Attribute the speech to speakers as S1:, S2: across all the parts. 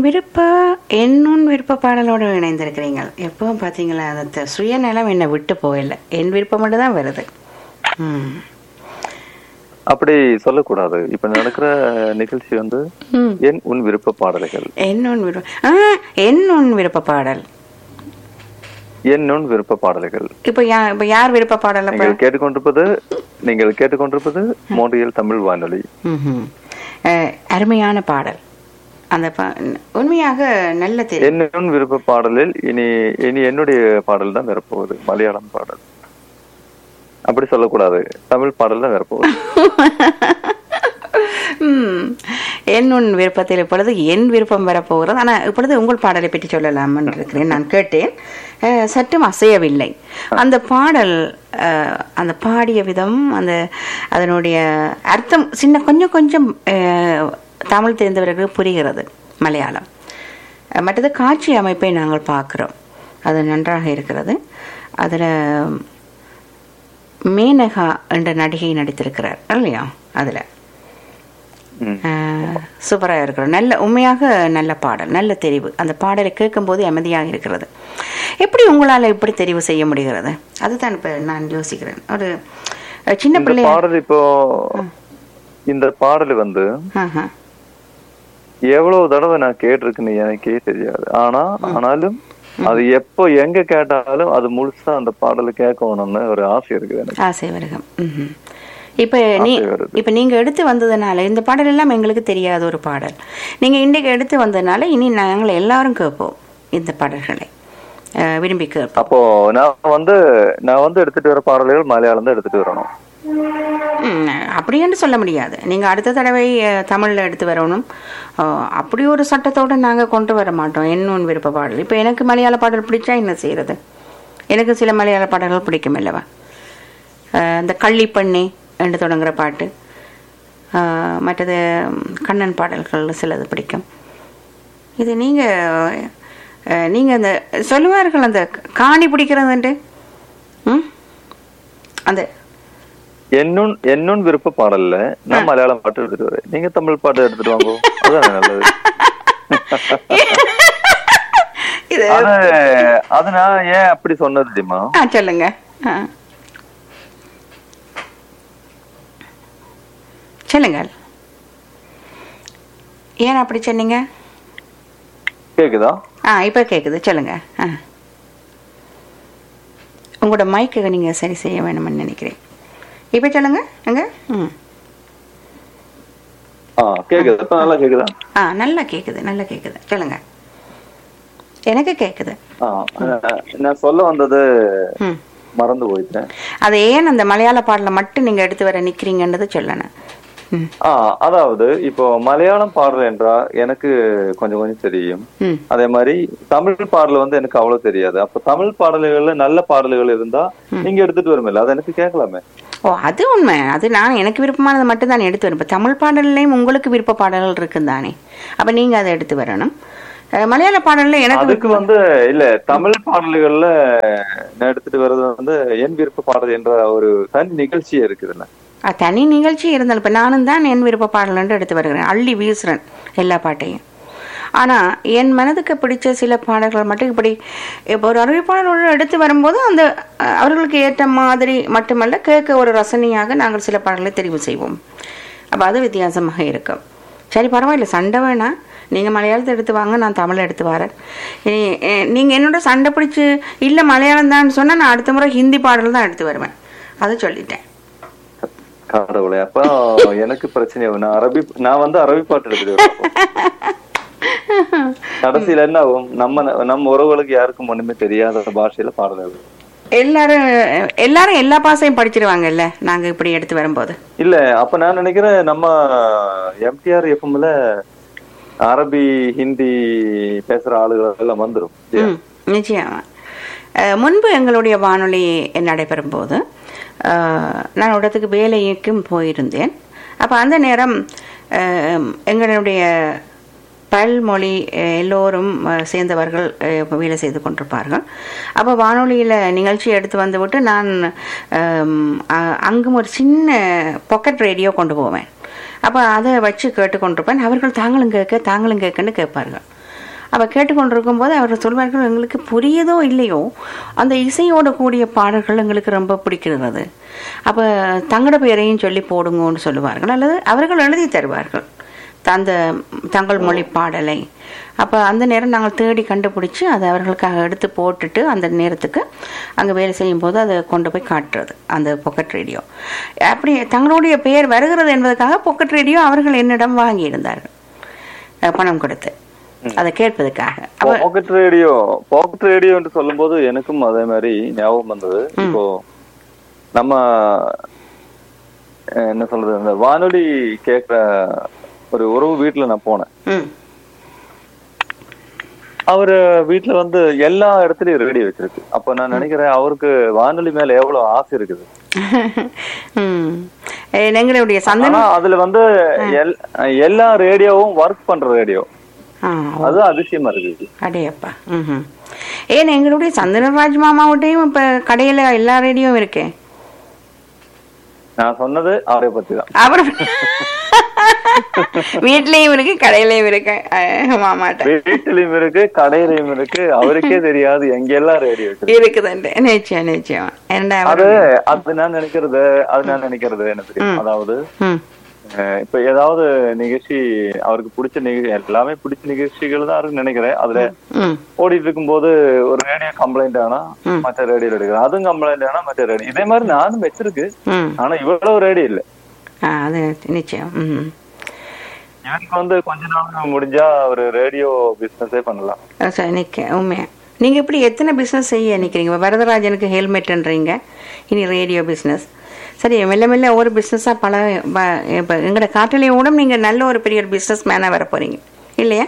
S1: விருப்ப என்னுன் விருப்ப பாடலோடு இணைந்திருக்கிறீங்க எப்பவும் பார்த்தீங்களா அந்த சுயநலம் என்னை விட்டு போகல என் விருப்பம் மட்டும் தான் வருது ம்
S2: அப்படி சொல்லக்கூடாது இப்ப நடக்கிற நிகழ்ச்சி வந்து
S1: ம்
S2: என் உன் விருப்ப பாடல்கள்
S1: என்னுன் விருப்ப ஆ என்னுன் விருப்ப பாடல்
S2: என் உன் விருப்ப பாடல்கள்
S1: இப்போ யா இப்போ யார் விருப்ப பாடல் அப்ப
S2: நீங்கள் கேட்டுக்கொண்டிருப்பது நீங்கள் கேட்டுக்கொண்டிருப்பது மோன்றியல் தமிழ் வானொலி
S1: ம்ஹும். அஹ், அருமையான பாடல் அந்த பா- உண்மையாக நல்ல தெரியும்
S2: என் உன் விருப்ப பாடலில் இனி இனி என்னுடைய பாடல் தான் வரப்போகுது மலையாளம் பாடல் அப்படி சொல்லக்கூடாது தமிழ் பாடல் தான் வரப்போகுது
S1: ம். என் உன் விருப்பத்தில் இப்பொழுது என் விருப்பம் வரப்போகிறது ஆனால் இப்பொழுது உங்கள் பாடலை பற்றி சொல்லலாம்னு இருக்கிறேன் நான் கேட்டேன் அஹ், சற்றும் அசையவில்லை அந்த பாடல் அஹ், அந்த பாடிய விதம் அந்த அதனுடைய அர்த்தம் சின்ன கொஞ்சம் கொஞ்சம் அஹ், தமிழ் தெரிந்தவர்களுக்கு புரிகிறது மலையாளம் அஹ், மற்றது காட்சி அமைப்பை நாங்கள் பார்க்குறோம் அது நன்றாக இருக்கிறது அதில் மேனகா என்ற நடிகை நடித்திருக்கிறார் இல்லையா அதில்
S2: ம்.
S1: சூப்பராக இருக்கிறது நல்ல உண்மையாக நல்ல பாடல் நல்ல தெரிவு அந்த பாடலை கேட்கும்போது அமைதியாக இருக்கிறது எப்படி உங்களால் இப்படி தெரிவு செய்ய முடிகிறது அதுதான் இப்போ நான் யோசிக்கிறேன் ஒரு அஹ், சின்ன
S2: இந்த
S1: பிள்ளை
S2: பாடல் இப்போ இந்த பாடல் வந்து
S1: ஆஹா.
S2: எவ்வளவு தடவை நான் கேட்டிருக்குன்னு எனக்கே தெரியாது ஆனா ஆனாலும் அது எப்போ எங்க கேட்டாலும் அது முழுசா அந்த பாடலை கேட்கணும்னு ஒரு ஆசை இருக்குது எனக்கு
S1: ஆசை வருகம் ம்ஹும். இப்ப நீ
S2: ஆசை வருது.
S1: இப்ப நீங்க எடுத்து வந்ததுனால இந்த பாடல் எல்லாம் எங்களுக்கு தெரியாத ஒரு பாடல் நீங்க இன்றைக்கு எடுத்து வந்ததுனால இனி நாங்கள் எல்லாரும் கேட்போம் இந்த பாடல்களை அஹ், விரும்பி கேட்போம்
S2: அப்போ நான் வந்து நான் வந்து எடுத்துட்டு வர பாடல்கள் மலையாளம் தான் எடுத்துட்டு வரணும்
S1: ம், அப்படி என்று சொல்ல முடியாது நீங்க அடுத்த தடவை அஹ், தமிழ்ல எடுத்து வரணும் அஹ், அப்படி ஒரு சட்டத்தோட நாங்க கொண்டு வர மாட்டோம் என்னொன்று விருப்ப பாடல் இப்போ எனக்கு மலையாள பாடல் பிடிச்சா என்ன செய்யறது எனக்கு சில மலையாள பாடல்கள் பிடிக்கும் அல்லவா அஹ், இந்த கள்ளிப்பண்ணி என்று தொடங்குற பாட்டு அஹ், மற்றது ம், கண்ணன் பாடல்கள் சிலது பிடிக்கும் இது நீங்க அஹ், நீங்க அந்த சொல்லுவார்கள் அந்த காணி பிடிக்கிறதுன்ட்டு ம் அந்த
S2: என்னுன் என்னுன் விருப்ப பாடல்ல நான் மலையாளம் பாட்டு எடுத்துட்டு வரேன் நீங்க தமிழ் பாட்டு எடுத்துட்டு வாங்க அதுதான் நல்லது
S1: இது
S2: அது அது நான் ஏன் அப்படி சொன்னது தெரியுமா
S1: ஆ சொல்லுங்க ஆ. சொல்லுங்க ஏன் அப்படி சொன்னீங்க
S2: கேக்குதா
S1: ஆ இப்போ கேட்குது சொல்லுங்க ஆ உங்களோட மைக்கை நீங்கள் சரி செய்ய வேணும்னு நினைக்கிறேன் இப்போ சொல்லுங்க அங்க ம்
S2: ஆ கேக்குது இப்ப நல்லா கேக்குதா
S1: ஆ நல்லா கேட்குது நல்லா கேட்குது சொல்லுங்க எனக்கு கேட்குது
S2: ஆ, நான் சொல்ல வந்தது
S1: ம்
S2: மறந்து போயிட்டேன்
S1: அது ஏன் அந்த மலையாள பாடலை மட்டும் நீங்கள் எடுத்து வர நிற்கிறீங்கன்றது சொல்லணும் ம்
S2: ஆ அதாவது இப்போ மலையாளம் பாடல் என்றா எனக்கு கொஞ்சம் கொஞ்சம் தெரியும்
S1: ம்
S2: அதே மாதிரி தமிழ் பாடல் வந்து எனக்கு அவ்வளவு தெரியாது அப்ப தமிழ் பாடல்கள்ல நல்ல பாடல்கள் இருந்தா நீங்க எடுத்துட்டு வருமில்ல அது எனக்கு கேட்கலாமே
S1: ஓ அது உண்மை அது நான் எனக்கு விருப்பமானது மட்டும் தான் எடுத்து வரேன் இப்போ தமிழ் பாடல்லையும் உங்களுக்கு விருப்ப பாடல்கள் இருக்குன்னு தானே அப்போ நீங்கள் அதை எடுத்து வரணும் அஹ் மலையாள பாடலில் எனக்கு
S2: அதுக்கு வந்து இல்ல தமிழ் பாடல்கள்ல நான் எடுத்துட்டு வர்றது வந்து என் விருப்ப பாடல் என்ற ஒரு தனி நிகழ்ச்சியே இருக்குதுல்ல
S1: அஹ் தனி நிகழ்ச்சி இருந்தாலும் இப்போ நானும் தான் என் விருப்ப பாடல்ன்று எடுத்து வருகிறேன் அள்ளி வீசுறேன் எல்லா பாட்டையும் ஆனால் என் மனதுக்கு பிடிச்ச சில பாடல்கள் மட்டும் இப்படி இப்போ ஒரு அறிவிப்பாளரோடு எடுத்து வரும்போது அந்த அஹ், அவர்களுக்கு ஏற்ற மாதிரி மட்டுமல்ல கேட்க ஒரு ரசனையாக நாங்கள் சில பாடல்களை தெரிவு செய்வோம் அப்போ அது வித்தியாசமாக இருக்கும் சரி பரவாயில்ல சண்டை வேணாம் நீங்கள் மலையாளத்தை எடுத்து வாங்க நான் தமிழை எடுத்து வரேன் நீங்கள் என்னோட சண்டை பிடிச்சி இல்லை மலையாளம் தான் சொன்னால் நான் அடுத்த முறை ஹிந்தி பாடல் தான் எடுத்து வருவேன் அதை சொல்லிட்டேன்
S2: கடவுளே அப்ப எனக்கு பிரச்சனை ஆகும். நான் அரபி நான் வந்து அரபி பாட்டு எடுத்துட்டு வரேன் அப்போ. கடைசியில என்ன ஆகும் நம்ம நம்ம உறவுகளுக்கு யாருக்கும் ஒண்ணுமே தெரியாத பாஷையில பாடல்
S1: எல்லாரும் எல்லாரும் எல்லா பாசையும் படிச்சிருவாங்கல்ல நாங்க இப்படி எடுத்து வரும்போது
S2: இல்ல அப்ப நான் நினைக்கிறேன் நம்ம எம்டிஆர் எஃப்எம்ல அரபி ஹிந்தி பேசுற ஆளுகள் எல்லாம் வந்துரும்
S1: ம், நிச்சயமா அஹ், முன்பு எங்களுடைய வானொலி நடைபெறும் போது அஹ், நான் ஒரு இடத்துக்கு வேலைக்கும் போயிருந்தேன் அப்போ அந்த நேரம் அஹ், எங்களுடைய பல்மொழி அஹ், எல்லோரும் அஹ், சேர்ந்தவர்கள் அஹ், வேலை செய்து கொண்டிருப்பார்கள் அப்போ வானொலியில் நிகழ்ச்சி எடுத்து வந்துவிட்டு நான் அம், அ- அங்கும் ஒரு சின்ன பாக்கெட் ரேடியோ கொண்டு போவேன் அப்போ அதை வச்சு கேட்டுக்கொண்டிருப்பேன் அவர்கள் தாங்களும் கேட்க தாங்களும் கேட்கன்னு கேட்பார்கள் அவ கேட்டுக்கொண்டிருக்கும் போது அவர் சொல்வார்கள் எங்களுக்கு புரியுதோ இல்லையோ அந்த இசையோட கூடிய பாடல்கள் எங்களுக்கு ரொம்ப பிடிக்கிறது அப்போ தங்களோட பெயரையும் சொல்லி போடுங்கன்னு சொல்லுவார்கள் அல்லது அவர்கள் எழுதி தருவார்கள் அந்த தங்கள் மொழி பாடலை அப்போ அந்த நேரம் நாங்கள் தேடி கண்டுபிடிச்சி அதை அவர்களுக்காக எடுத்து போட்டுட்டு அந்த நேரத்துக்கு அங்கே வேலை செய்யும் போது அதை கொண்டு போய் காட்டுறது அந்த பொக்கெட் ரேடியோ அப்படி தங்களுடைய பெயர் வருகிறது என்பதற்காக பொக்கெட் ரேடியோ அவர்கள் என்னிடம் வாங்கியிருந்தார்கள் அஹ் பணம் கொடுத்து அதை கேட்பதற்காக அப்ப
S2: பாக்கெட் ரேடியோ பாக்கெட் ரேடியோ என்று சொல்லும்போது எனக்கும் அதே மாதிரி ஞாபகம் வந்தது இப்போ நம்ம அஹ், என்ன சொல்றது அந்த வானொலி கேட்கிற ஒரு உறவு வீட்டுல நான் போனேன்
S1: ம்
S2: அவரு வீட்டுல வந்து எல்லா இடத்துலயும் ரேடியோ வச்சிருக்கு அப்ப நான் நினைக்கிறேன் அவருக்கு வானொலி மேல எவ்வளவு ஆசை இருக்குது
S1: ம் அஹ் எங்களுடைய சந்தன
S2: ஆனா அதுல வந்து எல்- எல்லா ரேடியோவும் ஒர்க் பண்ற ரேடியோ
S1: ஆ
S2: அது அதிசயமா இருக்குது
S1: அடேப்பா ம் ஏன் எங்களுடைய சந்தனராஜ் மாமாவிட்டையும் இப்போ கடையில் எல்லா ரேடியோவும் இருக்கே
S2: நான் சொன்னது அவரை பத்தி தான்
S1: அவர் வீட்லேயும் இருக்கு கடையிலையும் இருக்கு அஹ் மாமாட்ட
S2: வீட்டிலயும் இருக்கு கடையிலயும் இருக்கு அவருக்கே தெரியாது எங்கெல்லாம் ரேடியோ இருக்கு
S1: இருக்குதுண்டு நிச்சயம் நிச்சயம்
S2: அது
S1: ரெண்டாவது
S2: அது நான் நினைக்கிறது அது நான் நினைக்கிறது என்ன தெரியும் அதாவது
S1: ம்
S2: அஹ் இப்ப ஏதாவது நிகழ்ச்சி அவருக்கு பிடிச்ச நிகழ்ச்சி எல்லாமே பிடிச்ச நிகழ்ச்சிகள் தான் இருக்குன்னு நினைக்கிறேன் அதுல
S1: ம்
S2: ஓடிட்டு இருக்கும்போது ஒரு ரேடியோ கம்ப்ளைண்ட் ஆனா மற்ற ரேடியோ எடுக்கிறேன் அதுவும் கம்ப்ளைண்ட் ஆனா மற்ற ரேடியோ இதே மாதிரி நானும் வச்சிருக்கு
S1: ம்
S2: ஆனா இவ்வளவு ரேடியோ இல்ல
S1: ஆ அது நிச்சயம் ம்
S2: எனக்கு வந்து கொஞ்ச நாள் முடிஞ்சா ஒரு ரேடியோ பிசினஸே பண்ணலாம்
S1: அஹ் சரி நிற்க உண்மையா நீங்கள் எப்படி எத்தனை பிஸ்னஸ் செய்ய நிற்கிறீங்க இப்போ வரதராஜனுக்கு ஹெல்மெட்ன்றீங்க இனி ரேடியோ பிஸ்னஸ் சரி மெல்ல மெல்ல ஒரு பிஸ்னஸாக பல இப்போ எங்களோட காட்டிலேயே கூட நீங்கள் நல்ல ஒரு பெரிய ஒரு பிஸ்னஸ் மேனாக வர போகிறீங்க இல்லையா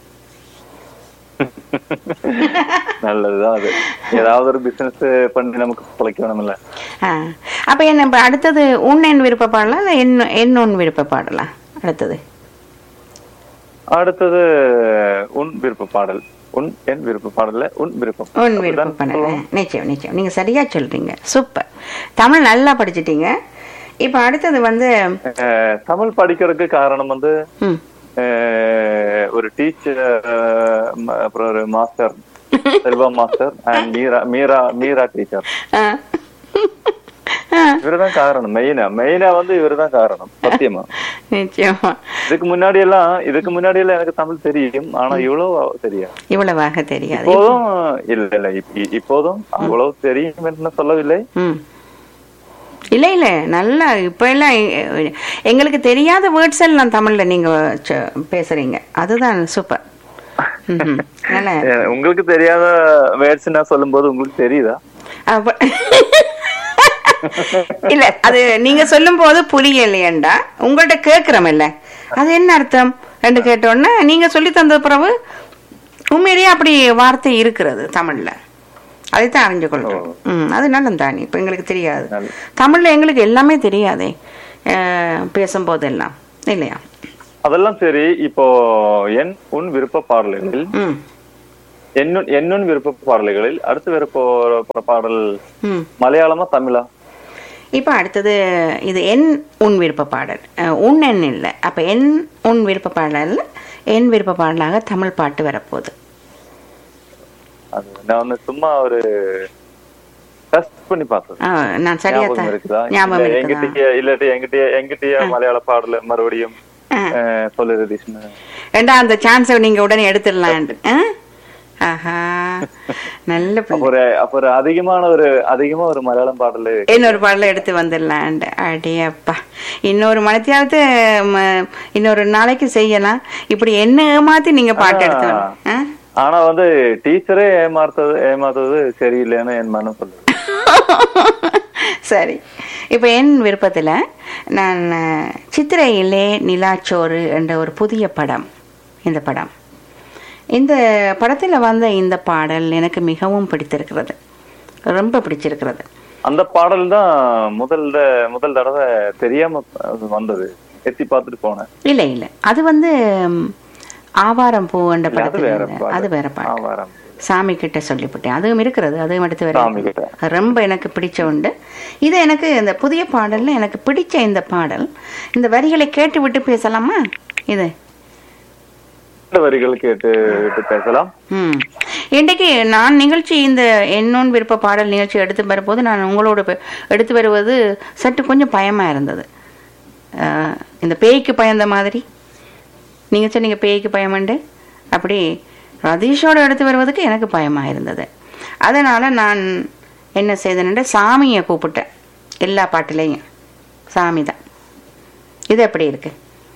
S2: நல்லதுதான் அது ஏதாவது ஒரு பிசினஸ் பண்ணி நமக்கு பிழைக்கணும்ல
S1: ஆ அப்போ என்ன இப்போ அடுத்தது உன் என் விருப்ப பாடலாம் இல்லை என் என் உன் விருப்ப பாடலாம் அடுத்தது
S2: அடுத்தது உன் விருப்ப பாடல் உன் என் விருப்ப பாடல்ல உன் விருப்பம்
S1: உன் விருப்ப
S2: அப்படிதான்
S1: பாடல் நிச்சயம் நிச்சயம் நீங்கள் சரியாக சொல்கிறீங்க சூப்பர் தமிழ் நல்லா படிச்சிட்டீங்க இப்போ அடுத்தது வந்து
S2: அஹ், தமிழ் படிக்கிறதுக்கு காரணம் வந்து
S1: ம்
S2: அஹ், ஒரு டீச்சர் அப்புறம் ஒரு master Selva master and Meera Meera Meera teacher
S1: ஆ ஆ
S2: இவருதான் காரணம் மெயினா மெயினா வந்து இவருதான் காரணம் சத்தியமா
S1: நிச்சயமா
S2: இதுக்கு முன்னாடி எல்லாம் இதுக்கு முன்னாடி எல்லாம் எனக்கு தமிழ் தெரியும் ஆனா இவ்வளவு தெரியாது
S1: இவ்வளவாக தெரியாது
S2: இப்போதும் இல்ல இல்ல இப்ப- இப்போதும் அவ்வளவு தெரியும் என்று சொல்லவில்லை
S1: ம் இல்லை இல்லை நல்லா இப்போ எல்லாம் எ- எங்களுக்கு தெரியாத வேர்ட்ஸ் எல்லாம் தமிழ்ல நீங்க ச- பேசுறீங்க அதுதான் சூப்பர் ம்ஹும். நல்ல
S2: அஹ், உங்களுக்கு தெரியாத வேர்ட்ஸ் நான் சொல்லும்போது உங்களுக்கு தெரியுதா
S1: அப்ப- இல்ல அது நீங்க சொல்லும் போது புரியலையேண்டா உங்கள்ட்ட கேக்குறோம்ல அது என்ன அர்த்தம் என்று கேட்டோன்னே நீங்க சொல்லி தந்த பிறகு உண்மையிலேயே அப்படி வார்த்தை இருக்கிறது தமிழ்ல அதைத்தான் அறிஞ்சு கொள்றோம் ம் அது நல்லம் தானே இப்போ எங்களுக்கு தெரியாது
S2: நல்லது.
S1: தமிழ்ல எங்களுக்கு எல்லாமே தெரியாதே அஹ், பேசும்போதெல்லாம் இல்லையா
S2: அதெல்லாம் சரி இப்போ என் உன் விருப்ப பாடல்களில்
S1: ம்
S2: என்னுன் என்னுன் விருப்ப பாடல்களில் அடுத்து விருப்ப பாடல்
S1: ம்
S2: மலையாளமா தமிழா
S1: இப்போ அடுத்தது இது என் உன் விருப்ப பாடல் அஹ், உன் என் இல்லை அப்போ என் உன் விருப்ப பாடல் என் விருப்ப பாடலாக தமிழ் பாட்டு வரப்போகுது
S2: அது நான் வந்து சும்மா ஒரு டெஸ்ட் பண்ணி பார்த்தது
S1: ஆ, நான் சரியா
S2: ஞாபகம்
S1: தான்
S2: இருக்குதா
S1: ஞாபகம்
S2: இல்ல
S1: இருக்குதா
S2: எங்கிட்டயே இல்லாட்டி எங்கிட்டயே எங்கிட்டயே மலையாள பாடல மறுபடியும்
S1: ஆ.
S2: அஹ், சொல்லு ரதீஷ்னு
S1: ரெண்டா அந்த சான்ஸை நீங்க உடனே எடுத்துடலான்ட்டு ஆ? ஆஹா நல்ல
S2: அப்ப
S1: பிள்ளை
S2: ஒரு அப்ப ஒரு அதிகமான ஒரு அதிகமா ஒரு மலையாளம் பாடல்
S1: இன்னொரு பாடல எடுத்து வந்துடலான்ட்டு அடே அப்பா இன்னொரு மனத்தியாவது ம- இன்னொரு நாளைக்கு செய்யலாம் இப்படி என்ன ஏமாத்தி நீங்க பாட்டு எடுத்து வரணும். ஆ?
S2: ஆனா வந்து டீச்சரே ஏமாத்தது ஏமாத்தது சரியில்லைன்னு என் மனம் சொல்லுது
S1: சரி இப்போ என் விருப்பத்தில் நான் அஹ், சித்திரையிலே நிலாச்சோறு என்ற ஒரு புதிய படம் இந்த படம் இந்த படத்தில் வந்த இந்த பாடல் எனக்கு மிகவும் பிடித்திருக்கிறது ரொம்ப பிடிச்சிருக்கிறது
S2: அந்த பாடல் தான் முதல் த- முதல் தடவை தெரியாம அது வந்தது எத்தி பார்த்துட்டு போனேன்
S1: இல்லை இல்லை அது வந்து ம், ஆவாரம் பூ என்ற
S2: இல்ல, அது
S1: படத்தில்
S2: வேற
S1: இருந்த-
S2: பாடல்.
S1: அது வேற பாட்டு
S2: ஆவாரம்.
S1: சாமி கிட்ட சொல்லிவிட்டேன் அதுவும் இருக்கிறது அதுவும் எடுத்து வர
S2: சாமி கிட்ட.
S1: ரொம்ப எனக்கு பிடிச்ச உண்டு இது எனக்கு இந்த புதிய பாடல்ல எனக்கு பிடிச்ச இந்த பாடல் இந்த வரிகளை கேட்டு விட்டு பேசலாமா இது
S2: சில வரிகள் கேட்டு விட்டு பேசலாம்
S1: ம் இன்றைக்கு நான் நிகழ்ச்சி இந்த என்னோன் விருப்ப பாடல் நிகழ்ச்சி எடுத்து வரும்போது நான் உங்களோட பெ- எடுத்து வருவது சற்று கொஞ்சம் பயமா இருந்தது அஹ், இந்த பேய்க்கு பயந்த மாதிரி நீங்க சொன்னீங்க பேய்க்கு பயமண்டு அப்படி ரதீஷோட எடுத்து வருவதுக்கு எனக்கு பயமா இருந்தது அதனால நான் என்ன செய்தேன்ட்டு சாமியை கூப்பிட்டேன் எல்லா பாட்டுலேயும் சாமி தான் இது எப்படி இருக்கு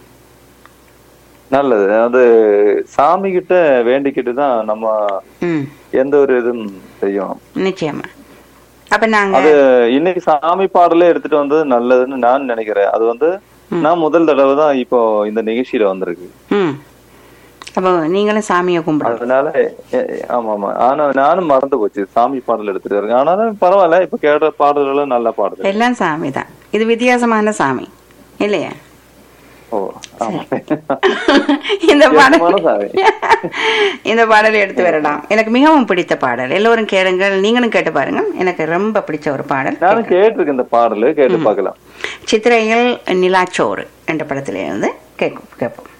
S2: நல்லது அது சாமி கிட்ட வேண்டிக்கிட்டு தான் நம்ம
S1: ம்
S2: எந்த ஒரு இதுவும் செய்யணும்
S1: நிச்சயமா அப்ப நாங்க
S2: அது இன்னைக்கு சாமி பாடலே எடுத்துட்டு வந்தது நல்லதுன்னு நான் நினைக்கிறேன் அது வந்து நான் முதல் தடவை தான் இப்போ இந்த நிகழ்ச்சியில வந்திருக்கு
S1: ம் அப்போ நீங்களும் சாமியை கும்பிடணும்
S2: அதனால எ- ஆமா ஆமா ஆனா நானும் மறந்து போச்சு சாமி பாடல் எடுத்துட்டு இருக்கேன் ஆனாலும் பரவாயில்ல இப்ப கேட்ட பாடல்களும் நல்ல பாடுது
S1: எல்லாம் சாமி தான் இது வித்தியாசமான சாமி இல்லையா
S2: ஓ ஆமா
S1: இந்த
S2: வித்தியாசமான
S1: பாடல்
S2: சாமி.
S1: இந்த பாடல் எடுத்து வரலாம் எனக்கு மிகவும் பிடித்த பாடல் எல்லோரும் கேளுங்கள் நீங்களும் கேட்டு பாருங்க எனக்கு ரொம்ப பிடிச்ச ஒரு பாடல்
S2: நானும் கேட்டிருக்கேன் இந்த பாடலு கேட்டு பார்க்கலாம்
S1: சித்திரையில் நிலாச்சோறு என்ற படத்திலிருந்து கேட்கும் கேட்போம்